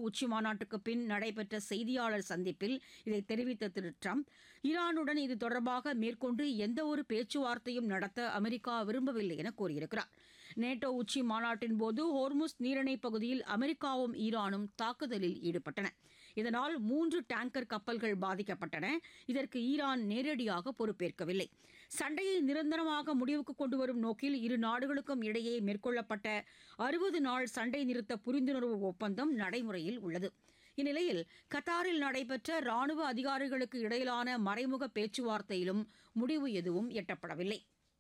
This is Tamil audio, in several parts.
உச்சி மாநாட்டுக்கு பின் நடைபெற்ற செய்தியாளர் சந்திப்பில் இதை தெரிவித்த திரு ட்ரம்ப் ஈரானுடன் இது தொடர்பாக மேற்கொண்டு எந்தவொரு பேச்சுவார்த்தையும் நடத்த அமெரிக்கா விரும்பவில்லை என கூறியிருக்கிறார் நேட்டோ உச்சி மாநாட்டின் போது ஹோர்முஸ் நீரிணை பகுதியில் அமெரிக்காவும் ஈரானும் தாக்குதலில் ஈடுபட்டன இதனால் மூன்று டேங்கர் கப்பல்கள் பாதிக்கப்பட்டன இதற்கு ஈரான் நேரடியாக பொறுப்பேற்கவில்லை சண்டையை நிரந்தரமாக முடிவுக்கு கொண்டு வரும் நோக்கில் இரு நாடுகளுக்கும் இடையே மேற்கொள்ளப்பட்ட அறுபது நாள் சண்டை நிறுத்த புரிந்துணர்வு ஒப்பந்தம் நடைமுறையில் உள்ளது இந்நிலையில் கத்தாரில் நடைபெற்ற ராணுவ அதிகாரிகளுக்கு இடையிலான மறைமுக பேச்சுவார்த்தையிலும் முடிவு எதுவும் எட்டப்படவில்லை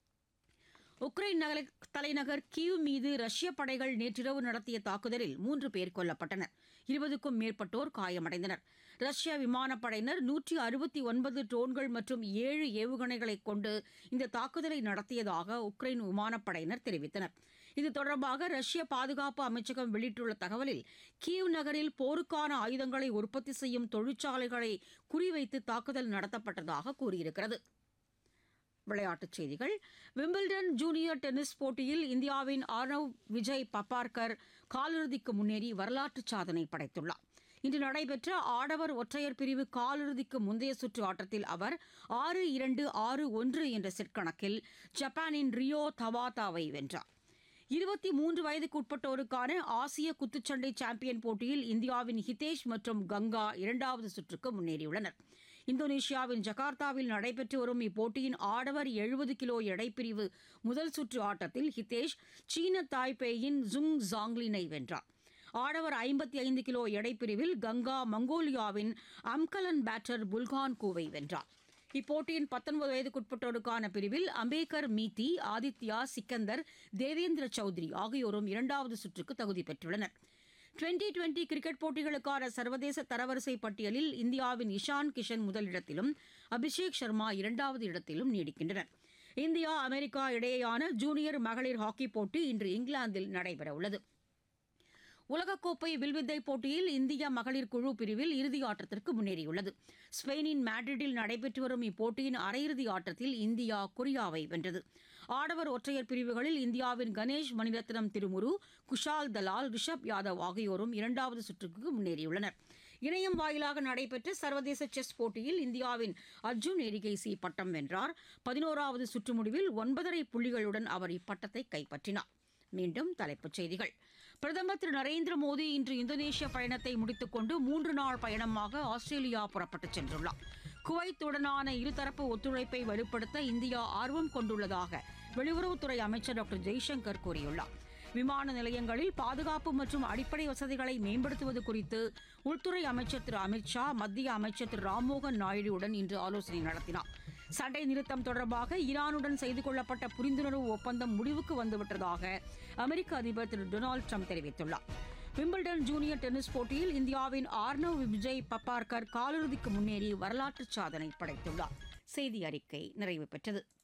உக்ரைன் நகர தலைநகர் கீவ் மீது ரஷ்ய படைகள் நேற்றிரவு நடத்திய தாக்குதலில் மூன்று பேர் கொல்லப்பட்டனர் இருபதுக்கும் மேற்பட்டோர் காயமடைந்தனர் ரஷ்ய விமானப்படையினர் நூற்றி அறுபத்தி ஒன்பது ட்ரோன்கள் மற்றும் ஏழு ஏவுகணைகளை கொண்டு இந்த தாக்குதலை நடத்தியதாக உக்ரைன் விமானப்படையினர் தெரிவித்தனர் இது தொடர்பாக ரஷ்ய பாதுகாப்பு அமைச்சகம் வெளியிட்டுள்ள தகவலில் கீவ் நகரில் போருக்கான ஆயுதங்களை உற்பத்தி செய்யும் தொழிற்சாலைகளை குறிவைத்து தாக்குதல் நடத்தப்பட்டதாக கூறியிருக்கிறது விளையாட்டுச் செய்திகள் விம்பிள்டன் ஜூனியர் டென்னிஸ் போட்டியில் இந்தியாவின் ஆர்னவ் விஜய் பப்பார்கர் காலிறுதிக்கு முன்னேறி வரலாற்று சாதனை படைத்துள்ளார் இன்று நடைபெற்ற ஆடவர் ஒற்றையர் பிரிவு காலிறுதிக்கு முந்தைய சுற்று ஆட்டத்தில் அவர் ஆறு இரண்டு ஆறு ஒன்று என்ற செட் கணக்கில் ஜப்பானின் ரியோ தவாதாவை வென்றார் இருபத்தி மூன்று வயதுக்குட்பட்டோருக்கான ஆசிய குத்துச்சண்டை சாம்பியன் போட்டியில் இந்தியாவின் ஹிதேஷ் மற்றும் கங்கா இரண்டாவது சுற்றுக்கு முன்னேறியுள்ளனர் இந்தோனேஷியாவின் ஜகார்த்தாவில் நடைபெற்று வரும் இப்போட்டியின் ஆடவர் எழுபது கிலோ எடைப்பிரிவு முதல் சுற்று ஆட்டத்தில் ஹிதேஷ் சீன தாய்பேயின் ஜுங் ஜாங்லினை வென்றார் ஆடவர் ஐம்பத்தி ஐந்து கிலோ எடைப்பிரிவில் கங்கா மங்கோலியாவின் அம்கலன் பேட்டர் புல்கான் கூவை வென்றார் இப்போட்டியின் பத்தொன்பது வயதுக்குட்பட்டோருக்கான பிரிவில் அம்பேகர் மீத்தி ஆதித்யா சிக்கந்தர் தேவேந்திர சௌத்ரி ஆகியோரும் இரண்டாவது சுற்றுக்கு தகுதி பெற்றுள்ளனர் டுவெண்டி டுவெண்டி கிரிக்கெட் போட்டிகளுக்கான சர்வதேச தரவரிசை பட்டியலில் இந்தியாவின் இஷான் கிஷன் முதலிடத்திலும் அபிஷேக் சர்மா இரண்டாவது இடத்திலும் நீடிக்கின்றனர் இந்தியா அமெரிக்கா இடையேயான ஜூனியர் மகளிர் ஹாக்கி போட்டி இன்று இங்கிலாந்தில் நடைபெறவுள்ளது உலகக்கோப்பை வில்வித்தை போட்டியில் இந்திய மகளிர் குழு பிரிவில் இறுதி ஆட்டத்திற்கு முன்னேறியுள்ளது ஸ்பெயினின் மேட்ரிட்டில் நடைபெற்று வரும் இப்போட்டியின் அரையிறுதி ஆட்டத்தில் இந்தியா கொரியாவை வென்றது ஆடவர் ஒற்றையர் பிரிவுகளில் இந்தியாவின் கணேஷ் மணிரத்னம் திருமுரு குஷால் தலால் ரிஷப் யாதவ் ஆகியோரும் இரண்டாவது சுற்றுக்கு முன்னேறியுள்ளனர் இணையம் வாயிலாக நடைபெற்ற சர்வதேச செஸ் போட்டியில் இந்தியாவின் அர்ஜுன் எரிகேசி பட்டம் வென்றார் பதினோராவது சுற்று முடிவில் ஒன்பதரை புள்ளிகளுடன் அவர் இப்பட்டத்தை கைப்பற்றினார் மீண்டும் தலைப்புச் செய்திகள் பிரதமர் திரு நரேந்திர மோடி இன்று இந்தோனேஷிய பயணத்தை முடித்துக்கொண்டு மூன்று நாள் பயணமாக ஆஸ்திரேலியா புறப்பட்டுச் சென்றுள்ளார் குவைத்துடனான இருதரப்பு ஒத்துழைப்பை வலுப்படுத்த இந்தியா ஆர்வம் கொண்டுள்ளதாக வெளியுறவுத்துறை அமைச்சர் டாக்டர் ஜெய்சங்கர் கூறியுள்ளார் விமான நிலையங்களில் பாதுகாப்பு மற்றும் அடிப்படை வசதிகளை மேம்படுத்துவது குறித்து உள்துறை அமைச்சர் திரு அமித்ஷா மத்திய அமைச்சர் திரு ராம்மோகன் நாயுடுவுடன் இன்று ஆலோசனை நடத்தினார் சண்டை நிறுத்தம் தொடர்பாக ஈரானுடன் செய்து கொள்ளப்பட்ட புரிந்துணர்வு ஒப்பந்தம் முடிவுக்கு வந்துவிட்டதாக அமெரிக்க அதிபர் திரு டொனால்டு ட்ரம்ப் தெரிவித்துள்ளார் விம்பிள்டன் ஜூனியர் டென்னிஸ் போட்டியில் இந்தியாவின் ஆர்னவ் விஜய் பப்பார்கர் காலிறுதிக்கு முன்னேறி வரலாற்று சாதனை படைத்துள்ளார் செய்தி அறிக்கை நிறைவு பெற்றது